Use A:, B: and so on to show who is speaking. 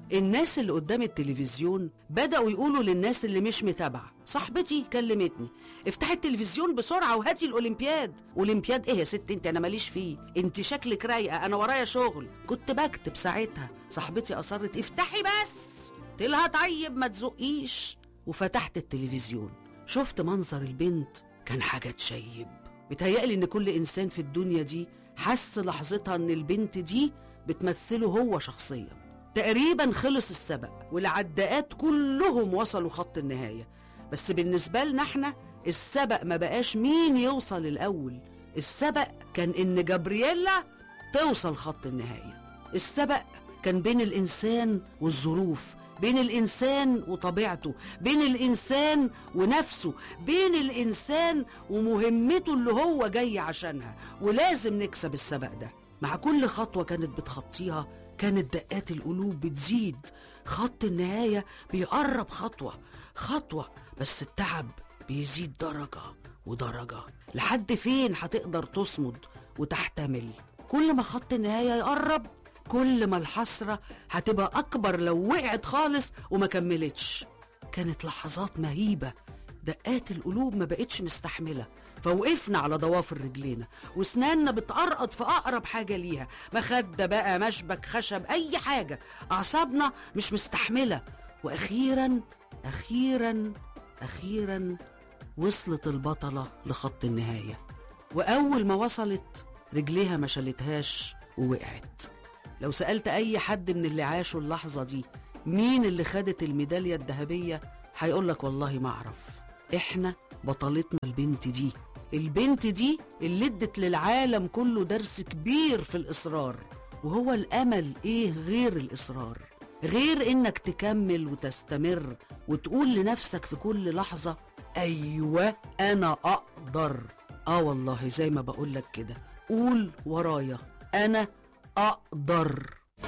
A: الناس اللي قدام التلفزيون بدأوا يقولوا للناس اللي مش متابعة صاحبتي كلمتني افتحي التلفزيون بسرعة وهاتي الأولمبياد أولمبياد إيه يا ست أنت أنا ماليش فيه أنت شكلك رايقة أنا ورايا شغل كنت بكتب ساعتها صاحبتي أصرت افتحي بس قلت لها طيب ما تزقيش وفتحت التلفزيون شفت منظر البنت كان حاجة تشيب بتهيألي إن كل إنسان في الدنيا دي حس لحظتها إن البنت دي بتمثله هو شخصيا تقريبا خلص السبق والعداءات كلهم وصلوا خط النهاية بس بالنسبة لنا احنا السبق ما بقاش مين يوصل الأول السبق كان إن جابرييلا توصل خط النهاية السبق كان بين الإنسان والظروف بين الإنسان وطبيعته بين الإنسان ونفسه بين الإنسان ومهمته اللي هو جاي عشانها ولازم نكسب السبق ده مع كل خطوة كانت بتخطيها كانت دقات القلوب بتزيد خط النهاية بيقرب خطوة خطوة بس التعب بيزيد درجة ودرجة لحد فين هتقدر تصمد وتحتمل كل ما خط النهاية يقرب كل ما الحسرة هتبقى أكبر لو وقعت خالص وما كملتش كانت لحظات مهيبة دقات القلوب ما بقتش مستحملة فوقفنا على ضوافر رجلينا واسناننا بتقرقط في أقرب حاجة ليها مخدة بقى مشبك خشب أي حاجة أعصابنا مش مستحملة وأخيرا أخيرا أخيرا وصلت البطلة لخط النهاية وأول ما وصلت رجليها ما شالتهاش ووقعت لو سألت أي حد من اللي عاشوا اللحظة دي مين اللي خدت الميدالية الذهبية هيقولك والله ما أعرف إحنا بطلتنا البنت دي البنت دي اللي ادت للعالم كله درس كبير في الإصرار وهو الأمل إيه غير الإصرار غير إنك تكمل وتستمر وتقول لنفسك في كل لحظة أيوة أنا أقدر آه والله زي ما بقولك كده قول ورايا أنا أقدر